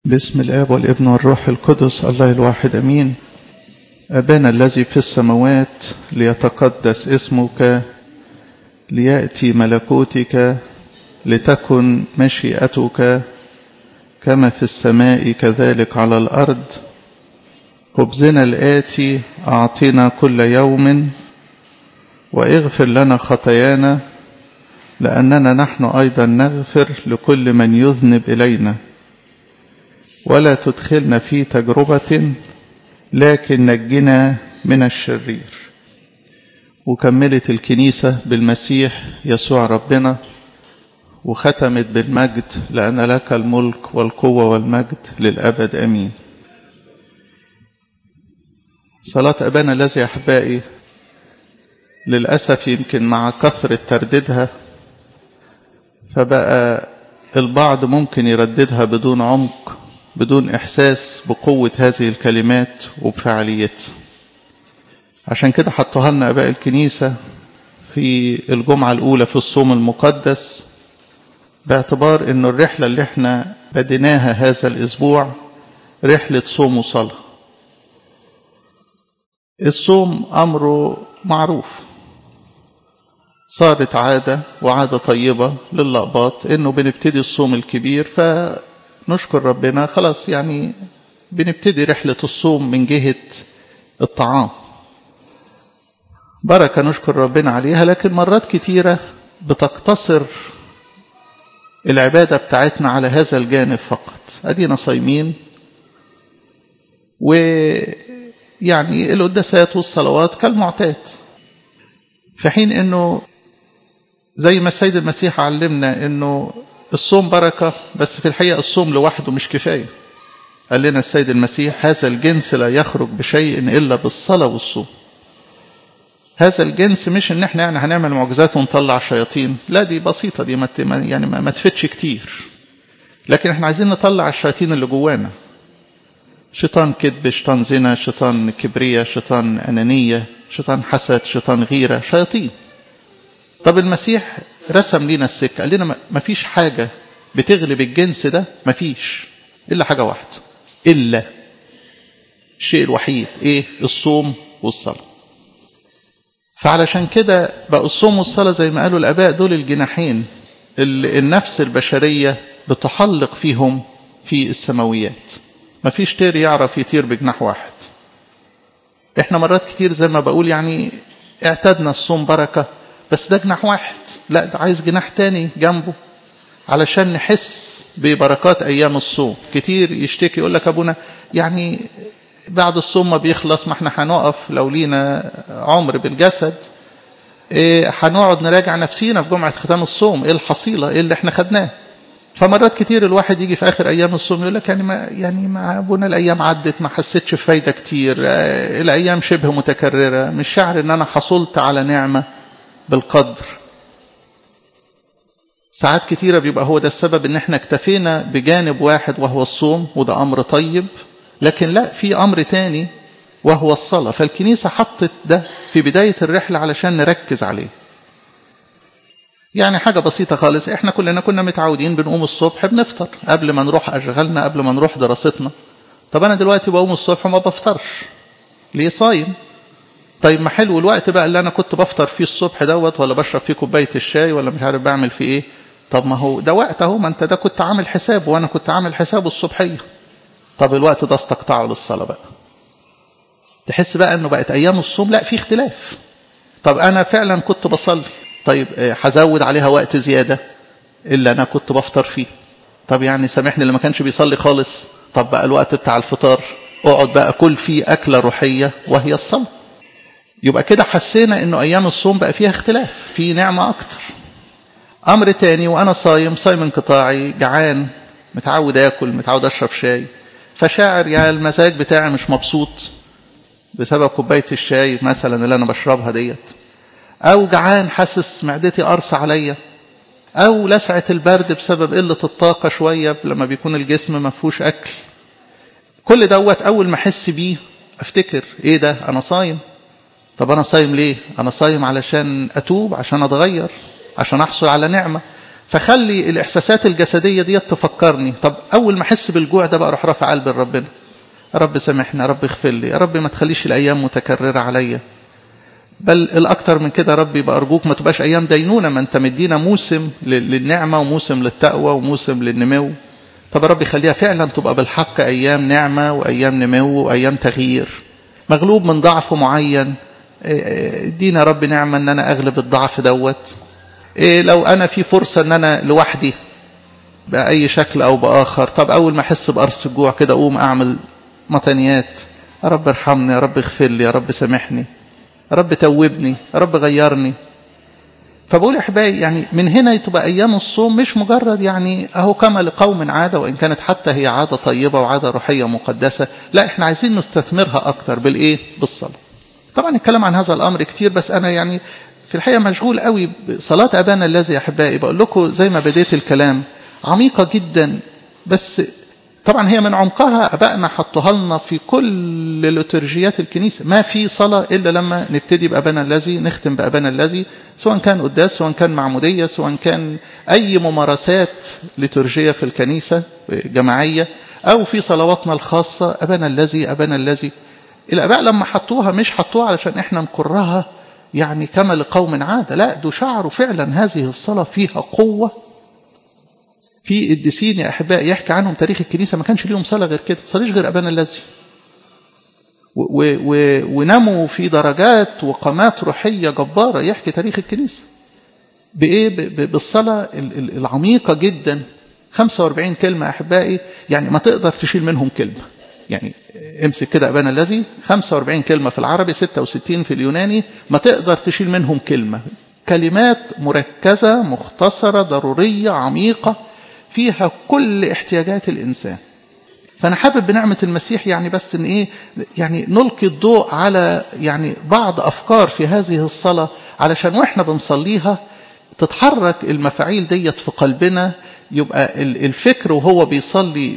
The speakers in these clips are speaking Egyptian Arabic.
باسم الآب والابن والروح القدس الله الواحد أمين أبانا الذي في السماوات ليتقدس اسمك ليأتي ملكوتك لتكن مشيئتك كما في السماء كذلك على الأرض خبزنا الآتي أعطنا كل يوم واغفر لنا خطايانا لأننا نحن أيضا نغفر لكل من يذنب إلينا ولا تدخلنا في تجربة لكن نجنا من الشرير وكملت الكنيسة بالمسيح يسوع ربنا وختمت بالمجد لأن لك الملك والقوة والمجد للأبد أمين صلاة أبانا الذي أحبائي للأسف يمكن مع كثرة ترديدها فبقى البعض ممكن يرددها بدون عمق بدون إحساس بقوة هذه الكلمات وبفعاليتها عشان كده حطوها لنا أباء الكنيسة في الجمعة الأولى في الصوم المقدس باعتبار أنه الرحلة اللي احنا بديناها هذا الأسبوع رحلة صوم وصلاة الصوم أمره معروف صارت عادة وعادة طيبة للأقباط إنه بنبتدي الصوم الكبير فنشكر ربنا خلاص يعني بنبتدي رحلة الصوم من جهة الطعام بركة نشكر ربنا عليها لكن مرات كتيرة بتقتصر العبادة بتاعتنا على هذا الجانب فقط أدينا صايمين ويعني القداسات والصلوات كالمعتاد في حين انه زي ما السيد المسيح علمنا انه الصوم بركة بس في الحقيقة الصوم لوحده مش كفاية قال لنا السيد المسيح هذا الجنس لا يخرج بشيء إلا بالصلاة والصوم هذا الجنس مش ان احنا يعني هنعمل معجزات ونطلع شياطين لا دي بسيطة دي ما يعني ما تفتش كتير لكن احنا عايزين نطلع الشياطين اللي جوانا شيطان كذب شيطان زنا شيطان كبرية شيطان أنانية شيطان حسد شيطان غيرة شياطين طب المسيح رسم لنا السكة قال لنا ما فيش حاجة بتغلب الجنس ده ما فيش إلا حاجة واحدة إلا الشيء الوحيد إيه الصوم والصلاة فعلشان كده بقى الصوم والصلاة زي ما قالوا الآباء دول الجناحين اللي النفس البشرية بتحلق فيهم في السماويات ما فيش طير يعرف يطير بجناح واحد احنا مرات كتير زي ما بقول يعني اعتدنا الصوم بركة بس ده جناح واحد لا ده عايز جناح تاني جنبه علشان نحس ببركات ايام الصوم كتير يشتكي يقول لك ابونا يعني بعد الصوم ما بيخلص ما احنا هنقف لو لينا عمر بالجسد ايه هنقعد نراجع نفسينا في جمعة ختام الصوم ايه الحصيلة ايه اللي احنا خدناه فمرات كتير الواحد يجي في اخر ايام الصوم يقول لك يعني ما يعني ما ابونا الايام عدت ما حسيتش بفايده كتير الايام شبه متكرره مش شعر ان انا حصلت على نعمه بالقدر ساعات كتيره بيبقى هو ده السبب ان احنا اكتفينا بجانب واحد وهو الصوم وده امر طيب لكن لا في امر تاني وهو الصلاه فالكنيسه حطت ده في بدايه الرحله علشان نركز عليه يعني حاجة بسيطة خالص احنا كلنا كنا متعودين بنقوم الصبح بنفطر قبل ما نروح أشغالنا قبل ما نروح دراستنا طب أنا دلوقتي بقوم الصبح وما بفطرش ليه صايم طيب ما حلو الوقت بقى اللي أنا كنت بفطر فيه الصبح دوت ولا بشرب فيه كوباية الشاي ولا مش عارف بعمل فيه إيه طب ما هو ده وقت أهو ما أنت ده كنت عامل حساب وأنا كنت عامل حسابه الصبحية طب الوقت ده استقطعه للصلاة بقى تحس بقى إنه بقت أيام الصوم لا في اختلاف طب أنا فعلا كنت بصلي طيب هزود عليها وقت زيادة إلا أنا كنت بفطر فيه طب يعني سامحني اللي ما كانش بيصلي خالص طب بقى الوقت بتاع الفطار اقعد بقى كل فيه أكلة روحية وهي الصلاة يبقى كده حسينا انه ايام الصوم بقى فيها اختلاف في نعمة اكتر امر تاني وانا صايم صايم انقطاعي جعان متعود اكل متعود اشرب شاي فشاعر يا المزاج بتاعي مش مبسوط بسبب كوباية الشاي مثلا اللي انا بشربها ديت أو جعان حاسس معدتي قرص عليا أو لسعة البرد بسبب قلة الطاقة شوية لما بيكون الجسم ما فيهوش أكل كل دوت أول ما أحس بيه أفتكر إيه ده أنا صايم طب أنا صايم ليه أنا صايم علشان أتوب عشان أتغير عشان أحصل على نعمة فخلي الإحساسات الجسدية دي تفكرني طب أول ما أحس بالجوع ده بقى أروح رافع قلبي لربنا يا رب سامحني يا رب اغفر لي يا رب ما تخليش الأيام متكررة عليا بل الأكتر من كده ربي بقى أرجوك ما تبقاش أيام دينونة ما أنت مدينا موسم للنعمة وموسم للتقوى وموسم للنمو طب يا رب خليها فعلا تبقى بالحق أيام نعمة وأيام نمو وأيام تغيير مغلوب من ضعف معين ادينا رب نعمة ان انا اغلب الضعف دوت إيه لو انا في فرصة ان انا لوحدي بأي شكل او بآخر طب اول ما احس بقرص الجوع كده اقوم اعمل مطنيات يا رب ارحمني يا رب اغفر لي يا رب سامحني يا رب توبني يا رب غيرني فبقول يا احبائي يعني من هنا تبقى ايام الصوم مش مجرد يعني اهو كما لقوم عاده وان كانت حتى هي عاده طيبه وعاده روحيه مقدسه لا احنا عايزين نستثمرها اكتر بالايه بالصلاه طبعا الكلام عن هذا الامر كتير بس انا يعني في الحقيقه مشغول قوي بصلاه ابانا الذي يا احبائي بقول لكم زي ما بديت الكلام عميقه جدا بس طبعا هي من عمقها ابائنا حطوها لنا في كل لترجيات الكنيسه ما في صلاه الا لما نبتدي بابانا الذي نختم بابانا الذي سواء كان قداس سواء كان معموديه سواء كان اي ممارسات لترجيه في الكنيسه جماعيه او في صلواتنا الخاصه ابانا الذي ابانا الذي الاباء لما حطوها مش حطوها علشان احنا نكرها يعني كما لقوم عاده لا دول شعروا فعلا هذه الصلاه فيها قوه في الدسين يا احباء يحكي عنهم تاريخ الكنيسه ما كانش ليهم صلاه غير كده صليش غير ابانا الذي ونموا في درجات وقامات روحيه جباره يحكي تاريخ الكنيسه بايه بالصلاه العميقه جدا 45 كلمه احبائي يعني ما تقدر تشيل منهم كلمه يعني امسك كده ابانا الذي 45 كلمه في العربي 66 في اليوناني ما تقدر تشيل منهم كلمه كلمات مركزه مختصره ضروريه عميقه فيها كل احتياجات الانسان فانا حابب بنعمه المسيح يعني بس ان ايه يعني نلقي الضوء على يعني بعض افكار في هذه الصلاه علشان واحنا بنصليها تتحرك المفاعيل ديت في قلبنا يبقى الفكر وهو بيصلي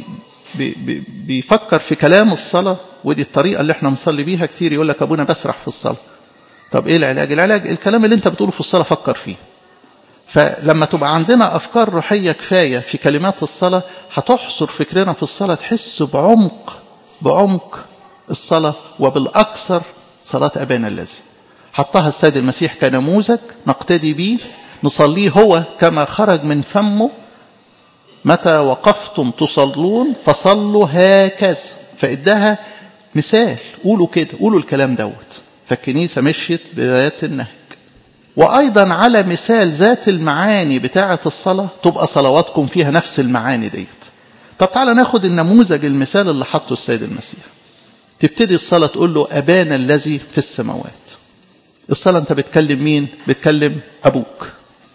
بيفكر في كلام الصلاة ودي الطريقة اللي احنا نصلي بيها كتير يقول لك أبونا بسرح في الصلاة طب ايه العلاج العلاج الكلام اللي انت بتقوله في الصلاة فكر فيه فلما تبقى عندنا أفكار روحية كفاية في كلمات الصلاة هتحصر فكرنا في الصلاة تحس بعمق بعمق الصلاة وبالأكثر صلاة أبانا الذي حطها السيد المسيح كنموذج نقتدي به نصليه هو كما خرج من فمه متى وقفتم تصلون فصلوا هكذا فإداها مثال قولوا كده قولوا الكلام دوت فالكنيسة مشيت بذات النهج وأيضا على مثال ذات المعاني بتاعة الصلاة تبقى صلواتكم فيها نفس المعاني ديت طب تعالى ناخد النموذج المثال اللي حطه السيد المسيح تبتدي الصلاة تقول له أبانا الذي في السماوات الصلاة أنت بتكلم مين؟ بتكلم أبوك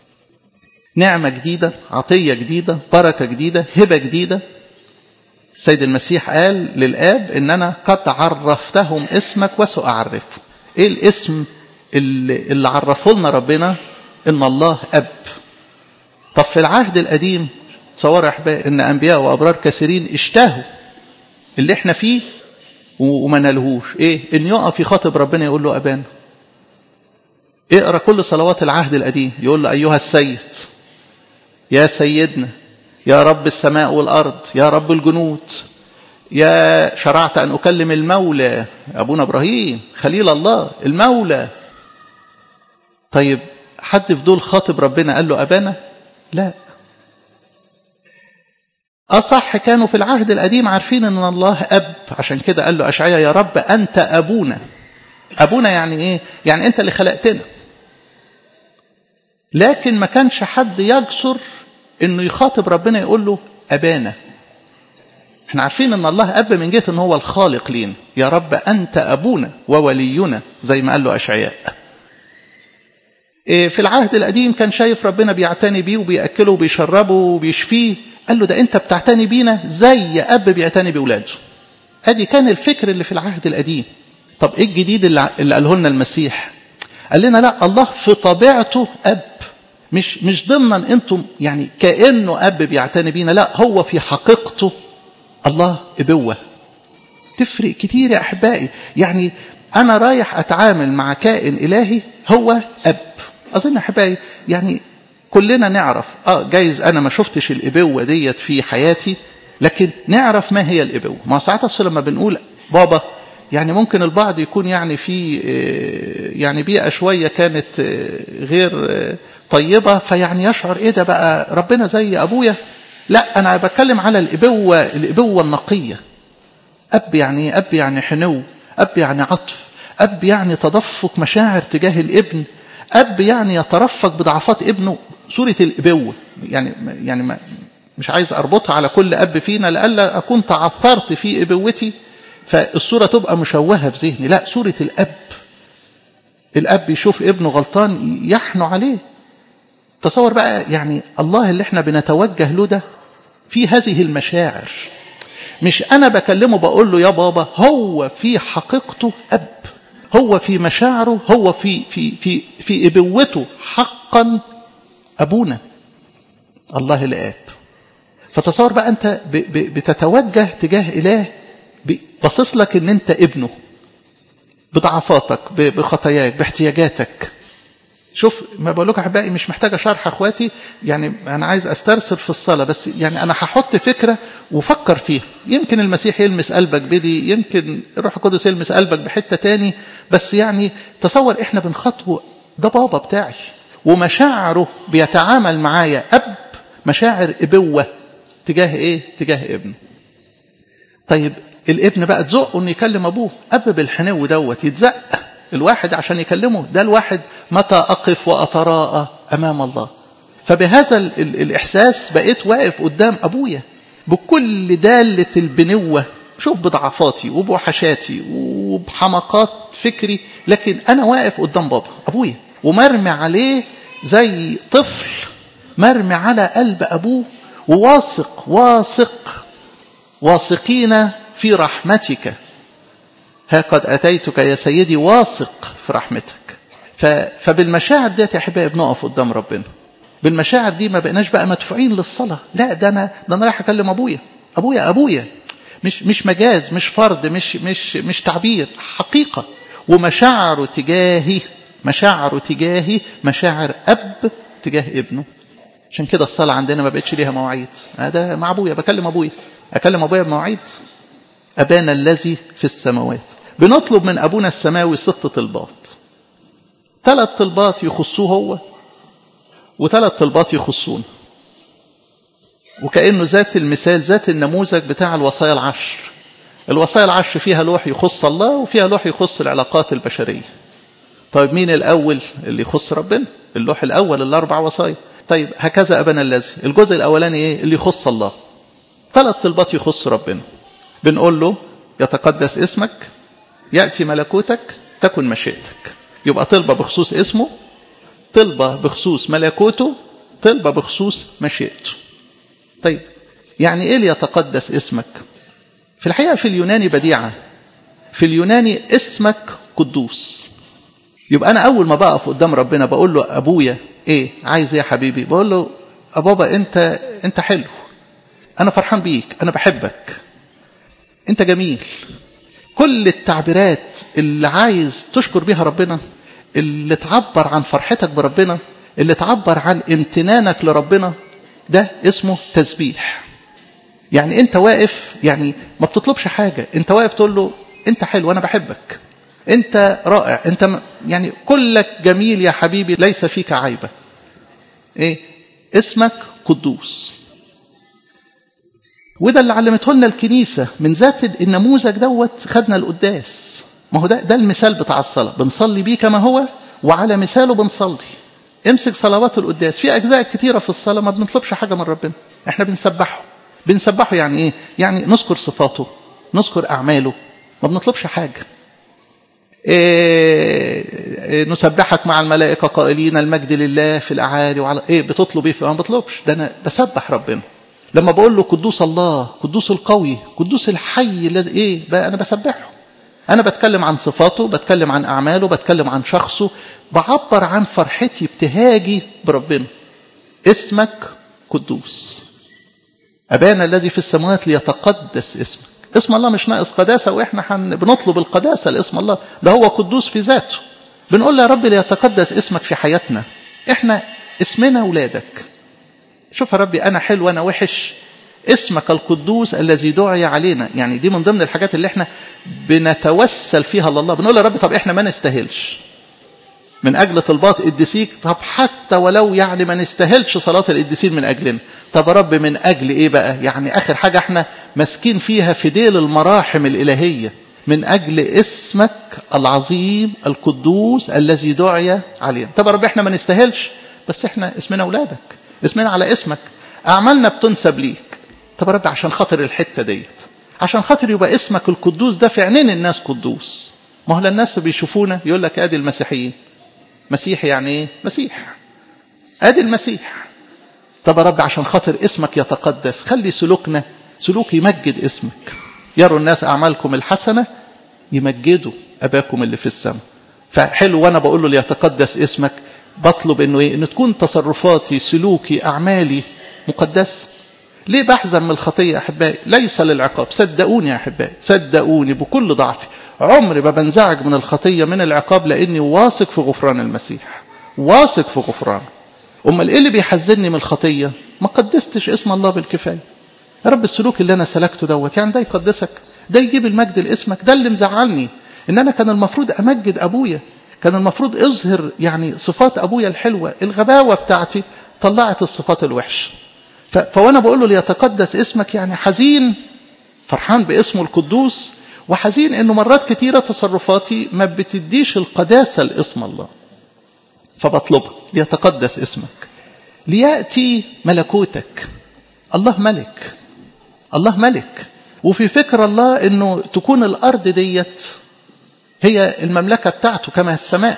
نعمة جديدة عطية جديدة بركة جديدة هبة جديدة السيد المسيح قال للآب إن أنا قد عرفتهم اسمك وسأعرفه إيه الاسم اللي, اللي عرفه لنا ربنا إن الله أب طب في العهد القديم تصور أحبائي إن أنبياء وأبرار كثيرين اشتهوا اللي احنا فيه وما نالهوش إيه إن يقف يخاطب ربنا يقول له أبانا اقرأ كل صلوات العهد القديم يقول له أيها السيد يا سيدنا يا رب السماء والأرض يا رب الجنود يا شرعت أن أكلم المولى أبونا إبراهيم خليل الله المولى طيب حد في دول خاطب ربنا قال له أبانا لا أصح كانوا في العهد القديم عارفين أن الله أب عشان كده قال له أشعيا يا رب أنت أبونا أبونا يعني إيه يعني أنت اللي خلقتنا لكن ما كانش حد يجسر انه يخاطب ربنا يقول له ابانا احنا عارفين ان الله اب من جهه ان هو الخالق لينا يا رب انت ابونا وولينا زي ما قال له اشعياء في العهد القديم كان شايف ربنا بيعتني بيه وبيأكله وبيشربه وبيشفيه قال له ده انت بتعتني بينا زي اب بيعتني بولاده ادي كان الفكر اللي في العهد القديم طب ايه الجديد اللي قاله لنا المسيح قال لنا لا الله في طبيعته اب مش مش ضمنا انتم يعني كانه اب بيعتني بينا لا هو في حقيقته الله ابوه تفرق كتير يا احبائي يعني انا رايح اتعامل مع كائن الهي هو اب اظن احبائي يعني كلنا نعرف اه جايز انا ما شفتش الابوه ديت في حياتي لكن نعرف ما هي الابوه ما ساعات اصل لما بنقول بابا يعني ممكن البعض يكون يعني في يعني بيئه شويه كانت غير طيبه فيعني يشعر ايه ده بقى ربنا زي ابويا لا انا بتكلم على الابوه الابوه النقيه اب يعني اب يعني حنو اب يعني عطف اب يعني تدفق مشاعر تجاه الابن اب يعني يترفق بضعفات ابنه صوره الابوه يعني يعني ما مش عايز اربطها على كل اب فينا لئلا اكون تعثرت في ابوتي فالصوره تبقى مشوهه في ذهني لا صوره الاب الاب يشوف ابنه غلطان يحنو عليه تصور بقى يعني الله اللي احنا بنتوجه له ده في هذه المشاعر مش انا بكلمه بقول له يا بابا هو في حقيقته اب هو في مشاعره هو في في في في ابوته حقا ابونا الله الاب فتصور بقى انت بتتوجه تجاه اله باصص لك ان انت ابنه بضعفاتك بخطاياك باحتياجاتك شوف ما بقول لكم احبائي مش محتاجه شرح اخواتي يعني انا عايز استرسل في الصلاه بس يعني انا هحط فكره وفكر فيها يمكن المسيح يلمس قلبك بدي يمكن الروح القدس يلمس قلبك بحته تاني بس يعني تصور احنا بنخاطبه ده بابا بتاعي ومشاعره بيتعامل معايا اب مشاعر ابوه تجاه ايه تجاه ابنه طيب الابن بقى تزقه انه يكلم ابوه اب بالحنو دوت يتزق الواحد عشان يكلمه ده الواحد متى أقف وأتراءى أمام الله فبهذا الإحساس بقيت واقف قدام أبويا بكل دالة البنوة شوف بضعفاتي وبوحشاتي وبحمقات فكري لكن أنا واقف قدام بابا أبويا ومرمي عليه زي طفل مرمي على قلب أبوه وواثق واثق واثقين في رحمتك ها قد أتيتك يا سيدي واثق في رحمتك فبالمشاعر دي يا أحبائي بنقف قدام ربنا بالمشاعر دي ما بقناش بقى مدفوعين للصلاة لا ده أنا ده أنا رايح أكلم أبويا أبويا أبويا مش مش مجاز مش فرض مش مش مش تعبير حقيقة ومشاعره تجاهي مشاعره تجاهي مشاعر أب تجاه ابنه عشان كده الصلاة عندنا ما بقتش ليها مواعيد هذا مع أبويا بكلم أبويا أكلم أبويا بمواعيد أبانا الذي في السماوات بنطلب من أبونا السماوي ست طلبات ثلاث طلبات يخصوه هو وثلاث طلبات يخصون وكأنه ذات المثال ذات النموذج بتاع الوصايا العشر الوصايا العشر فيها لوح يخص الله وفيها لوح يخص العلاقات البشرية طيب مين الأول اللي يخص ربنا اللوح الأول الأربع وصايا طيب هكذا أبانا الذي الجزء الأولاني إيه اللي يخص الله ثلاث طلبات يخص ربنا بنقول له يتقدس اسمك يأتي ملكوتك تكن مشيئتك يبقى طلبة بخصوص اسمه طلبة بخصوص ملكوته طلبة بخصوص مشيئته طيب يعني ايه ليتقدس اسمك في الحقيقة في اليوناني بديعة في اليوناني اسمك قدوس يبقى انا اول ما بقف قدام ربنا بقول له ابويا ايه عايز ايه يا حبيبي بقول له بابا انت انت حلو انا فرحان بيك انا بحبك انت جميل كل التعبيرات اللي عايز تشكر بيها ربنا اللي تعبر عن فرحتك بربنا اللي تعبر عن امتنانك لربنا ده اسمه تسبيح يعني انت واقف يعني ما بتطلبش حاجة انت واقف تقول له انت حلو انا بحبك انت رائع انت م... يعني كلك جميل يا حبيبي ليس فيك عيبة ايه اسمك قدوس وده اللي علمته لنا الكنيسة من ذات النموذج دوت خدنا القداس ما هو ده ده المثال بتاع الصلاة بنصلي بيه كما هو وعلى مثاله بنصلي امسك صلوات القداس في أجزاء كتيرة في الصلاة ما بنطلبش حاجة من ربنا احنا بنسبحه بنسبحه يعني ايه يعني نذكر صفاته نذكر أعماله ما بنطلبش حاجة إيه نسبحك مع الملائكة قائلين المجد لله في الأعالي وعلى ايه بتطلب ايه ما بطلبش ده انا بسبح ربنا لما بقول له قدوس الله قدوس القوي قدوس الحي الذي ايه بقى انا بسبحه انا بتكلم عن صفاته بتكلم عن اعماله بتكلم عن شخصه بعبر عن فرحتي ابتهاجي بربنا اسمك قدوس ابانا الذي في السماوات ليتقدس اسمك اسم الله مش ناقص قداسه واحنا حن بنطلب القداسه لاسم الله ده هو قدوس في ذاته بنقول له يا رب ليتقدس اسمك في حياتنا احنا اسمنا أولادك شوف يا ربي أنا حلو أنا وحش اسمك القدوس الذي دعي علينا يعني دي من ضمن الحاجات اللي احنا بنتوسل فيها لله بنقول يا رب طب احنا ما نستاهلش من أجل طلبات قديسيك طب حتى ولو يعني ما نستاهلش صلاة القديسين من أجلنا طب يا رب من أجل إيه بقى يعني آخر حاجة احنا ماسكين فيها في ديل المراحم الإلهية من أجل اسمك العظيم القدوس الذي دعي علينا طب يا رب احنا ما نستاهلش بس احنا اسمنا أولادك اسمنا على اسمك أعمالنا بتنسب ليك طب يا رب عشان خاطر الحتة ديت عشان خاطر يبقى اسمك القدوس ده في عينين الناس قدوس ما هو الناس بيشوفونا يقول لك ادي المسيحيين مسيح يعني ايه مسيح ادي المسيح طب يا رب عشان خاطر اسمك يتقدس خلي سلوكنا سلوك يمجد اسمك يروا الناس اعمالكم الحسنه يمجدوا اباكم اللي في السماء فحلو وانا بقول له ليتقدس اسمك بطلب انه ايه ان تكون تصرفاتي سلوكي اعمالي مقدسه ليه بحزن من الخطيه يا احبائي ليس للعقاب صدقوني يا احبائي صدقوني بكل ضعفي عمري ما بنزعج من الخطيه من العقاب لاني واثق في غفران المسيح واثق في غفرانه امال ايه اللي بيحزنني من الخطيه ما قدستش اسم الله بالكفايه يا رب السلوك اللي انا سلكته دوت يعني ده يقدسك ده يجيب المجد لاسمك ده اللي مزعلني ان انا كان المفروض امجد ابويا كان المفروض اظهر يعني صفات ابويا الحلوه الغباوه بتاعتي طلعت الصفات الوحشه فوانا بقول له ليتقدس اسمك يعني حزين فرحان باسمه القدوس وحزين انه مرات كتيره تصرفاتي ما بتديش القداسه لاسم الله فبطلبها ليتقدس اسمك لياتي ملكوتك الله ملك الله ملك وفي فكر الله انه تكون الارض ديت هي المملكه بتاعته كما السماء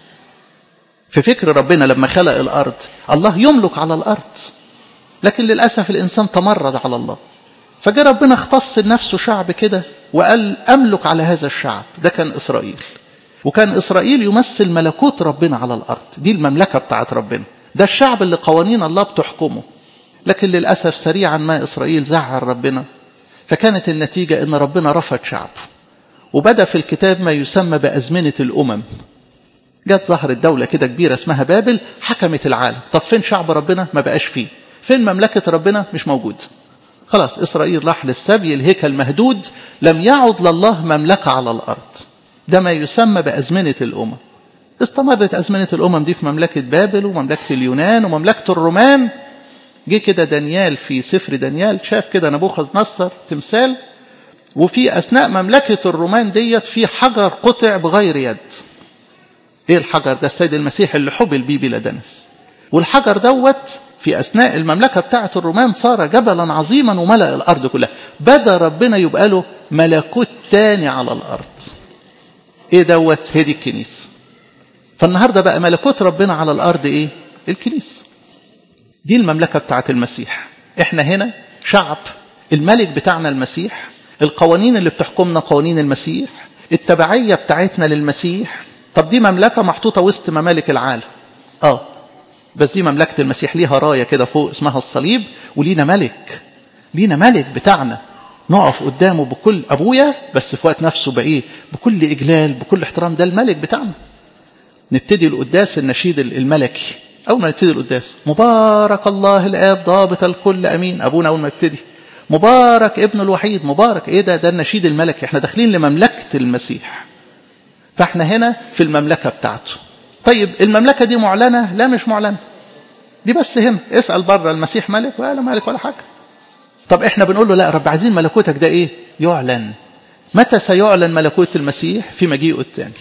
في فكر ربنا لما خلق الارض الله يملك على الارض لكن للاسف الانسان تمرد على الله فجاء ربنا اختص لنفسه شعب كده وقال املك على هذا الشعب ده كان اسرائيل وكان اسرائيل يمثل ملكوت ربنا على الارض دي المملكه بتاعت ربنا ده الشعب اللي قوانين الله بتحكمه لكن للاسف سريعا ما اسرائيل زعل ربنا فكانت النتيجه ان ربنا رفض شعبه وبدا في الكتاب ما يسمى بازمنه الامم جت ظهرت دولة كده كبيرة اسمها بابل حكمت العالم طب فين شعب ربنا ما بقاش فيه فين مملكة ربنا مش موجود خلاص إسرائيل راح للسبي الهيكل مهدود لم يعد لله مملكة على الأرض ده ما يسمى بأزمنة الأمم استمرت أزمنة الأمم دي في مملكة بابل ومملكة اليونان ومملكة الرومان جه كده دانيال في سفر دانيال شاف كده نبوخذ نصر تمثال وفي أثناء مملكة الرومان ديت في حجر قطع بغير يد ايه الحجر ده السيد المسيح اللي حبل بيه بلا دنس والحجر دوت في اثناء المملكه بتاعه الرومان صار جبلا عظيما وملا الارض كلها بدا ربنا يبقى له ملكوت تاني على الارض ايه دوت هي دي الكنيسه فالنهارده بقى ملكوت ربنا على الارض ايه الكنيسه دي المملكه بتاعه المسيح احنا هنا شعب الملك بتاعنا المسيح القوانين اللي بتحكمنا قوانين المسيح التبعيه بتاعتنا للمسيح طب دي مملكة محطوطة وسط ممالك العالم اه بس دي مملكة المسيح ليها راية كده فوق اسمها الصليب ولينا ملك لينا ملك بتاعنا نقف قدامه بكل أبويا بس في وقت نفسه بإيه بكل إجلال بكل احترام ده الملك بتاعنا نبتدي القداس النشيد الملكي أول ما نبتدي القداس مبارك الله الآب ضابط الكل أمين أبونا أول ما يبتدي مبارك ابن الوحيد مبارك ايه ده ده النشيد الملكي احنا داخلين لمملكة المسيح فاحنا هنا في المملكة بتاعته طيب المملكة دي معلنة لا مش معلنة دي بس هنا اسأل بره المسيح ملك ولا ملك ولا حاجة طب احنا بنقول له لا رب عايزين ملكوتك ده ايه يعلن متى سيعلن ملكوت المسيح في مجيئه الثاني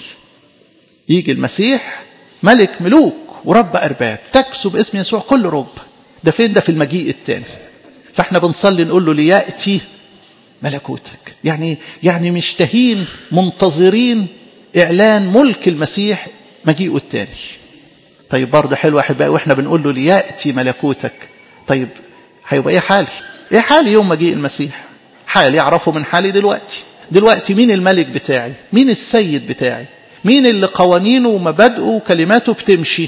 يجي المسيح ملك ملوك ورب أرباب تكسب اسم يسوع كل رب ده فين ده في المجيء الثاني فاحنا بنصلي نقول له ليأتي ملكوتك يعني يعني مشتهين منتظرين إعلان ملك المسيح مجيئه الثاني طيب برضه حلو أحبائي وإحنا بنقول له ليأتي ملكوتك طيب هيبقى إيه حالي إيه حالي يوم مجيء المسيح حالي أعرفه من حالي دلوقتي دلوقتي مين الملك بتاعي مين السيد بتاعي مين اللي قوانينه ومبادئه وكلماته بتمشي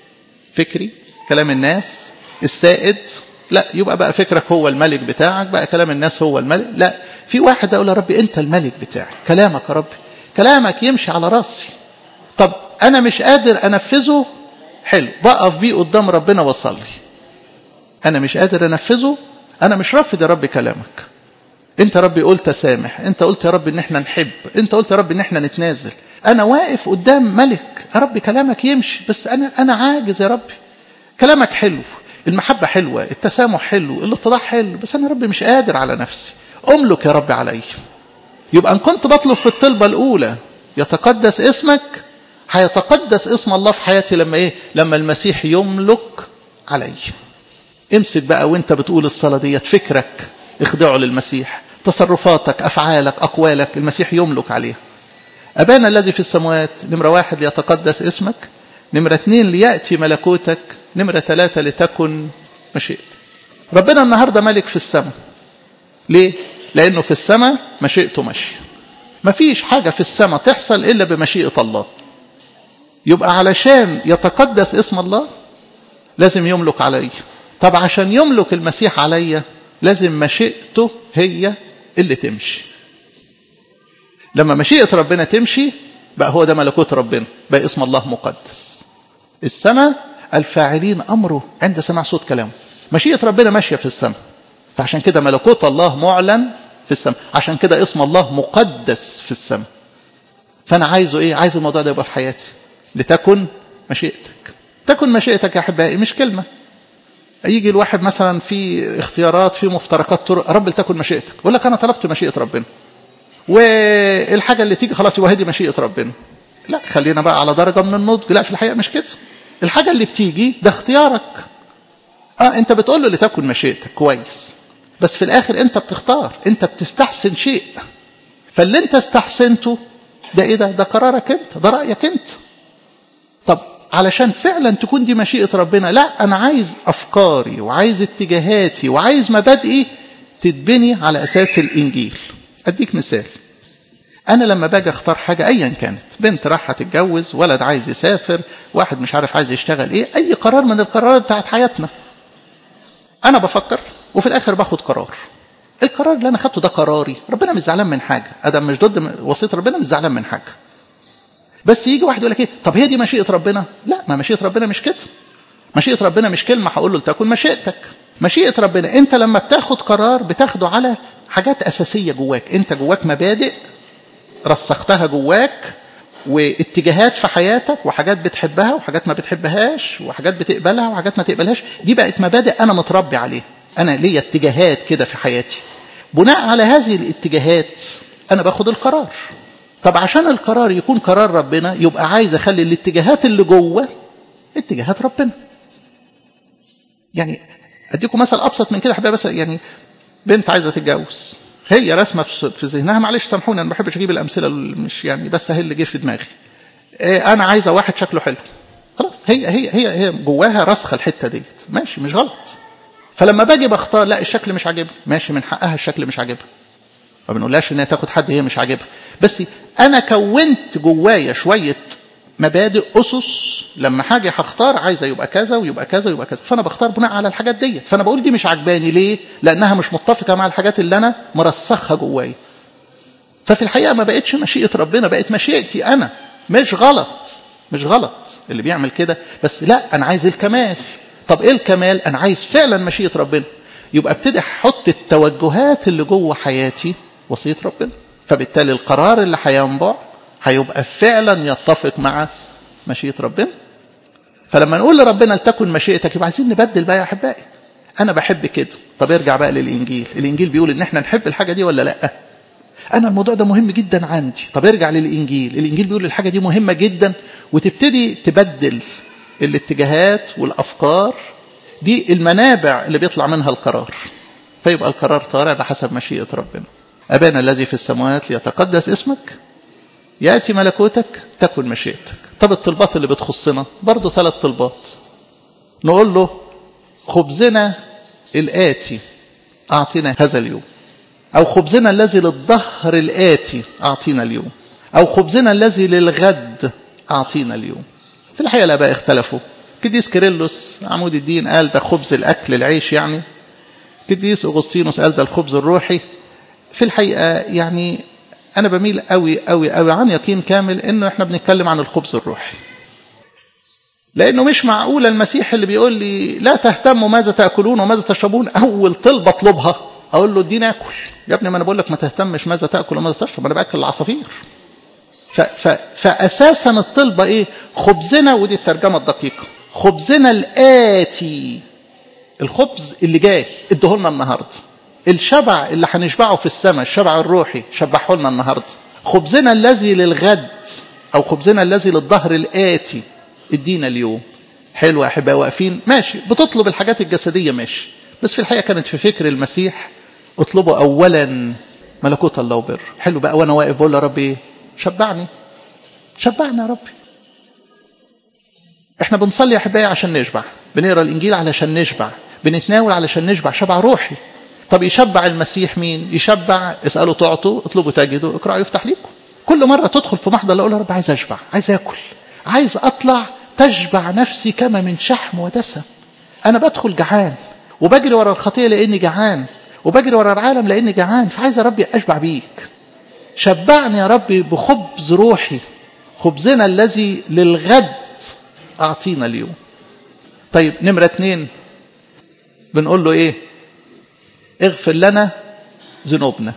فكري كلام الناس السائد لا يبقى بقى فكرك هو الملك بتاعك بقى كلام الناس هو الملك لا في واحد اقول يا ربي انت الملك بتاعي كلامك يا ربي كلامك يمشي على راسي طب انا مش قادر انفذه حلو بقف بيه قدام ربنا واصلي انا مش قادر انفذه انا مش رافض يا رب كلامك انت يا رب قلت سامح انت قلت يا رب ان احنا نحب انت قلت يا رب ان احنا نتنازل انا واقف قدام ملك يا رب كلامك يمشي بس انا انا عاجز يا ربي كلامك حلو المحبة حلوة التسامح حلو الاتضاع حلو بس انا يا رب مش قادر على نفسي املك يا رب علي يبقى ان كنت بطلب في الطلبة الاولى يتقدس اسمك هيتقدس اسم الله في حياتي لما ايه لما المسيح يملك علي امسك بقى وانت بتقول الصلاة ديت فكرك اخضعه للمسيح تصرفاتك افعالك اقوالك المسيح يملك عليها ابانا الذي في السماوات نمرة واحد ليتقدس اسمك نمرة اثنين ليأتي ملكوتك نمرة ثلاثة لتكن مشيئتك ربنا النهاردة ملك في السماء ليه لانه في السماء مشيئته ماشيه مفيش حاجة في السماء تحصل إلا بمشيئة الله يبقى علشان يتقدس اسم الله لازم يملك علي طب عشان يملك المسيح علي لازم مشيئته هي اللي تمشي لما مشيئة ربنا تمشي بقى هو ده ملكوت ربنا بقى اسم الله مقدس السماء الفاعلين أمره عند سماع صوت كلامه مشيئة ربنا ماشية في السماء فعشان كده ملكوت الله معلن في السماء عشان كده اسم الله مقدس في السماء فأنا عايزه إيه عايز الموضوع ده يبقى في حياتي لتكن مشيئتك تكن مشيئتك يا أحبائي مش كلمة يجي الواحد مثلا في اختيارات في مفترقات طرق رب لتكن مشيئتك يقول لك أنا طلبت مشيئة ربنا والحاجة اللي تيجي خلاص يبقى هذه مشيئة ربنا لا خلينا بقى على درجة من النضج لا في الحقيقة مش كده الحاجة اللي بتيجي ده اختيارك اه انت بتقول له لتكن مشيئتك كويس بس في الاخر انت بتختار انت بتستحسن شيء فاللي انت استحسنته ده ايه ده ده قرارك انت ده رأيك انت طب علشان فعلا تكون دي مشيئة ربنا لا انا عايز افكاري وعايز اتجاهاتي وعايز مبادئي تتبني على اساس الانجيل اديك مثال انا لما باجي اختار حاجة ايا كانت بنت رايحة تتجوز ولد عايز يسافر واحد مش عارف عايز يشتغل ايه اي قرار من القرارات بتاعت حياتنا انا بفكر وفي الاخر باخد قرار القرار اللي انا خدته ده قراري ربنا مش زعلان من حاجه ادم مش ضد وصيه ربنا مش زعلان من حاجه بس يجي واحد يقول لك ايه طب هي دي مشيئه ربنا لا ما مشيئه ربنا مش كده مشيئه ربنا مش كلمه هقول له لتكن مشيئتك مشيئه ربنا انت لما بتاخد قرار بتاخده على حاجات اساسيه جواك انت جواك مبادئ رسختها جواك واتجاهات في حياتك وحاجات بتحبها وحاجات ما بتحبهاش وحاجات بتقبلها وحاجات ما تقبلهاش دي بقت مبادئ انا متربي عليها انا ليا اتجاهات كده في حياتي بناء على هذه الاتجاهات انا باخد القرار طب عشان القرار يكون قرار ربنا يبقى عايز اخلي الاتجاهات اللي جوه اتجاهات ربنا يعني اديكم مثل ابسط من كده حبايبي بس يعني بنت عايزه تتجوز هي رسمه في ذهنها معلش سامحوني انا ما بحبش اجيب الامثله مش يعني بس هي اللي جه في دماغي إيه انا عايزه واحد شكله حلو خلاص هي هي هي هي جواها راسخه الحته ديت ماشي مش غلط فلما باجي بختار لا الشكل مش عاجبها ماشي من حقها الشكل مش عاجبها ما بنقولهاش انها تاخد حد هي مش عاجبها بس انا كونت جوايا شويه مبادئ اسس لما حاجه هختار عايزه يبقى كذا ويبقى كذا ويبقى كذا فانا بختار بناء على الحاجات ديت فانا بقول دي مش عجباني ليه لانها مش متفقه مع الحاجات اللي انا مرسخها جوايا ففي الحقيقه ما بقتش مشيئه ربنا بقت مشيئتي انا مش غلط مش غلط اللي بيعمل كده بس لا انا عايز الكمال طب ايه الكمال انا عايز فعلا مشيئه ربنا يبقى ابتدي احط التوجهات اللي جوه حياتي وصيه ربنا فبالتالي القرار اللي هينبع هيبقى فعلا يتفق مع مشيئة ربنا فلما نقول لربنا لتكن مشيئتك يبقى عايزين نبدل بقى يا احبائي انا بحب كده طب ارجع بقى للانجيل الانجيل بيقول ان احنا نحب الحاجه دي ولا لا انا الموضوع ده مهم جدا عندي طب ارجع للانجيل الانجيل بيقول الحاجه دي مهمه جدا وتبتدي تبدل الاتجاهات والافكار دي المنابع اللي بيطلع منها القرار فيبقى القرار طالع بحسب مشيئه ربنا ابانا الذي في السماوات ليتقدس اسمك يأتي ملكوتك تكن مشيئتك طب الطلبات اللي بتخصنا برضو ثلاث طلبات نقول له خبزنا الآتي أعطينا هذا اليوم أو خبزنا الذي للظهر الآتي أعطينا اليوم أو خبزنا الذي للغد أعطينا اليوم في الحقيقة الآباء اختلفوا قديس كيرلس عمود الدين قال ده خبز الأكل العيش يعني قديس أغسطينوس قال ده الخبز الروحي في الحقيقة يعني أنا بميل قوي قوي قوي عن يقين كامل إنه إحنا بنتكلم عن الخبز الروحي. لأنه مش معقول المسيح اللي بيقول لي لا تهتموا ماذا تأكلون وماذا تشربون أول طلبة اطلبها أقول له اديني أكل يا ابني ما أنا بقول لك ما تهتمش ماذا تأكل وماذا تشرب أنا بأكل العصافير ف ف فأساسا الطلبة إيه خبزنا ودي الترجمة الدقيقة خبزنا الآتي الخبز اللي جاي ادهولنا النهارده الشبع اللي هنشبعه في السماء الشبع الروحي شبعه لنا النهارده خبزنا الذي للغد او خبزنا الذي للظهر الاتي ادينا اليوم حلو يا احبائي واقفين ماشي بتطلب الحاجات الجسديه ماشي بس في الحقيقه كانت في فكر المسيح اطلبوا اولا ملكوت الله وبر حلو بقى وانا واقف بقول يا ربي شبعني شبعني يا ربي احنا بنصلي يا احبائي عشان نشبع بنقرا الانجيل علشان نشبع بنتناول علشان نشبع شبع روحي طب يشبع المسيح مين يشبع اسالوا تعطوا اطلبوا تجدوا اقرأوا يفتح لكم كل مره تدخل في محضر اقول يا رب عايز اشبع عايز اكل عايز اطلع تشبع نفسي كما من شحم ودسم انا بدخل جعان وبجري ورا الخطيه لاني جعان وبجري ورا العالم لاني جعان فعايز يا ربي اشبع بيك شبعني يا ربي بخبز روحي خبزنا الذي للغد اعطينا اليوم طيب نمره اتنين بنقول له ايه اغفر لنا ذنوبنا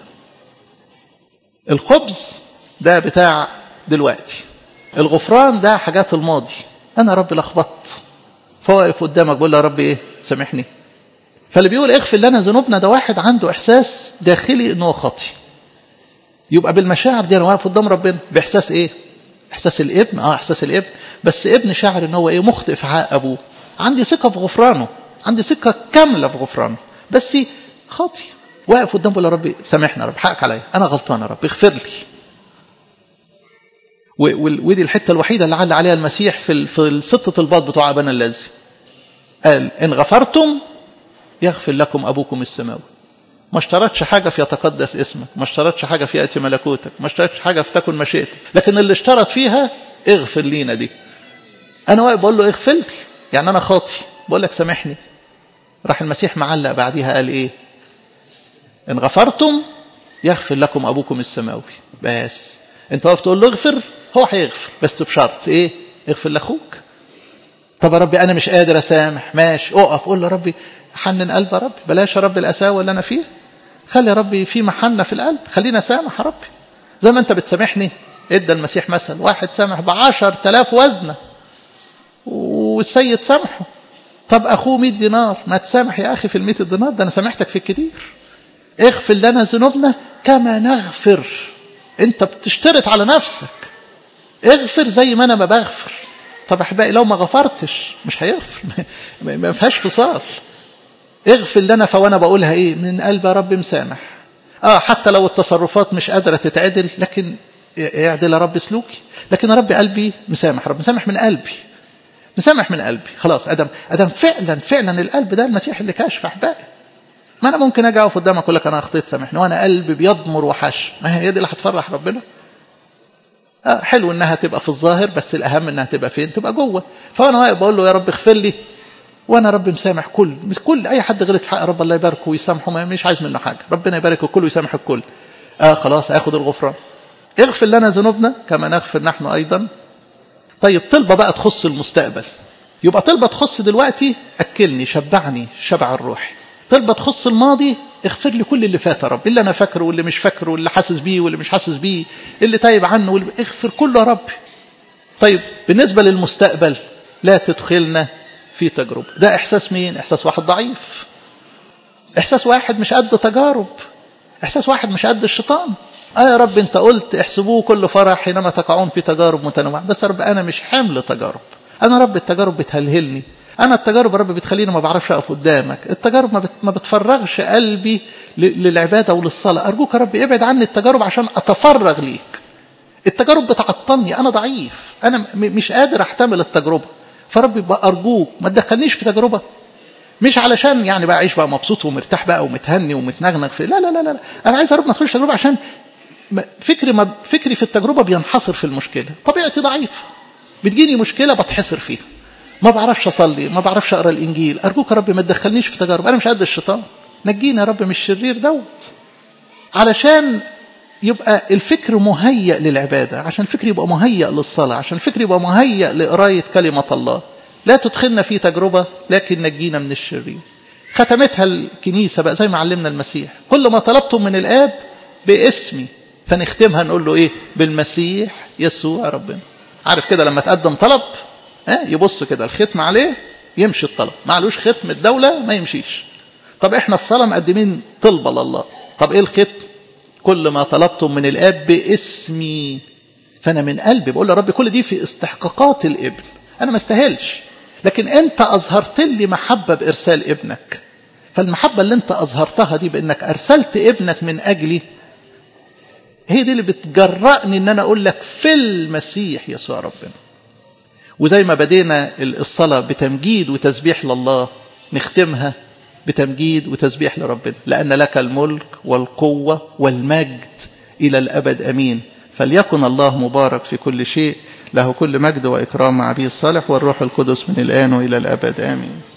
الخبز ده بتاع دلوقتي الغفران ده حاجات الماضي انا ربي لخبطت فواقف قدامك بقول له يا رب ايه سامحني فاللي بيقول اغفر لنا ذنوبنا ده واحد عنده احساس داخلي انه خاطي يبقى بالمشاعر دي انا واقف قدام ربنا باحساس ايه احساس الابن اه احساس الابن بس ابن شاعر ان هو ايه مخطئ في حق ابوه عندي ثقه في غفرانه عندي ثقه كامله في غفرانه بس خاطي واقف قدام بقول يا ربي سامحنا يا رب حقك عليا انا غلطان يا رب اغفر لي ودي الحته الوحيده اللي عل عليها المسيح في في الست الباط بتوع ابانا الذي قال ان غفرتم يغفر لكم ابوكم السماوي ما اشترطش حاجه في يتقدس اسمك ما اشترطش حاجه في ياتي ملكوتك ما اشترطش حاجه في تكن مشيئتك لكن اللي اشترط فيها اغفر لينا دي انا واقف بقول له اغفر لي يعني انا خاطي بقول لك سامحني راح المسيح معلق بعديها قال ايه ان غفرتم يغفر لكم ابوكم السماوي بس انت واقف تقول له اغفر هو هيغفر بس بشرط ايه اغفر لاخوك طب يا ربي انا مش قادر اسامح ماشي اقف قول له ربي حنن قلب يا ربي بلاش يا ربي القساوه اللي انا فيها خلي يا ربي في محنه في القلب خلينا اسامح يا ربي زي ما انت بتسامحني ادى المسيح مثل واحد سامح بعشر تلاف وزنه والسيد سامحه طب اخوه 100 دينار ما تسامح يا اخي في ال 100 دينار ده انا سامحتك في الكتير اغفر لنا ذنوبنا كما نغفر انت بتشترط على نفسك اغفر زي ما انا ما بغفر طب احبائي لو ما غفرتش مش هيغفر ما فيهاش فصال اغفر لنا فوانا بقولها ايه من قلب يا رب مسامح اه حتى لو التصرفات مش قادره تتعدل لكن اعدل يا رب سلوكي لكن يا رب قلبي مسامح رب مسامح من قلبي مسامح من قلبي خلاص ادم ادم فعلا فعلا القلب ده المسيح اللي كاشف احبائي ما انا ممكن اجي اقف قدامك اقول لك انا اخطيت سامحني وانا قلبي بيضمر وحش ما هي دي اللي هتفرح ربنا آه حلو انها تبقى في الظاهر بس الاهم انها تبقى فين تبقى جوه فانا واقف بقول له يا رب اغفر لي وانا رب مسامح كل مش كل اي حد غلط في حق رب الله يباركه ويسامحه ما مش عايز منه حاجه ربنا يبارك الكل ويسامح الكل اه خلاص اخد الغفران اغفر لنا ذنوبنا كما نغفر نحن ايضا طيب طلبه بقى تخص المستقبل يبقى طلبه تخص دلوقتي اكلني شبعني شبع الروح طلبه تخص الماضي اغفر لي كل اللي فات يا رب اللي انا فاكره واللي مش فاكره واللي حاسس بيه واللي مش حاسس بيه اللي تايب عنه واللي اغفر كله يا رب طيب بالنسبه للمستقبل لا تدخلنا في تجربه ده احساس مين احساس واحد ضعيف احساس واحد مش قد تجارب احساس واحد مش قد الشيطان اه يا رب انت قلت احسبوه كل فرح حينما تقعون في تجارب متنوعه بس يا رب انا مش حمل تجارب انا رب التجارب بتهلهلني انا التجارب يا رب بتخليني ما بعرفش اقف قدامك التجارب ما, بت... ما بتفرغش قلبي ل... للعباده وللصلاه ارجوك يا رب ابعد عني التجارب عشان اتفرغ ليك التجارب بتعطلني انا ضعيف انا م... مش قادر احتمل التجربه فربي بقى ارجوك ما تدخلنيش في تجربه مش علشان يعني بقى اعيش بقى مبسوط ومرتاح بقى ومتهني ومتنغنغ في لا لا لا لا انا عايز يا رب ما ادخلش تجربه عشان فكري ما فكري في التجربه بينحصر في المشكله طبيعتي ضعيف بتجيني مشكله بتحصر فيها ما بعرفش اصلي ما بعرفش اقرا الانجيل ارجوك يا رب ما تدخلنيش في تجارب انا مش قد الشيطان نجينا يا رب من الشرير دوت علشان يبقى الفكر مهيأ للعبادة عشان الفكر يبقى مهيأ للصلاة عشان الفكر يبقى مهيأ لقراية كلمة الله لا تدخلنا في تجربة لكن نجينا من الشرير ختمتها الكنيسة بقى زي ما علمنا المسيح كل ما طلبتم من الآب باسمي فنختمها نقول له ايه بالمسيح يسوع ربنا عارف كده لما تقدم طلب اه يبص كده الختم عليه يمشي الطلب معلوش ختم الدولة ما يمشيش طب احنا الصلاة مقدمين طلبة لله طب ايه الختم كل ما طلبتم من الاب باسمي فانا من قلبي بقول يا رب كل دي في استحقاقات الابن انا ما استاهلش لكن انت اظهرت لي محبة بارسال ابنك فالمحبة اللي انت اظهرتها دي بانك ارسلت ابنك من اجلي هي دي اللي بتجرأني ان انا اقول لك في المسيح يسوع ربنا وزي ما بدينا الصلاة بتمجيد وتسبيح لله نختمها بتمجيد وتسبيح لربنا لأن لك الملك والقوة والمجد إلى الأبد أمين فليكن الله مبارك في كل شيء له كل مجد وإكرام مع أبيه الصالح والروح القدس من الآن وإلى الأبد آمين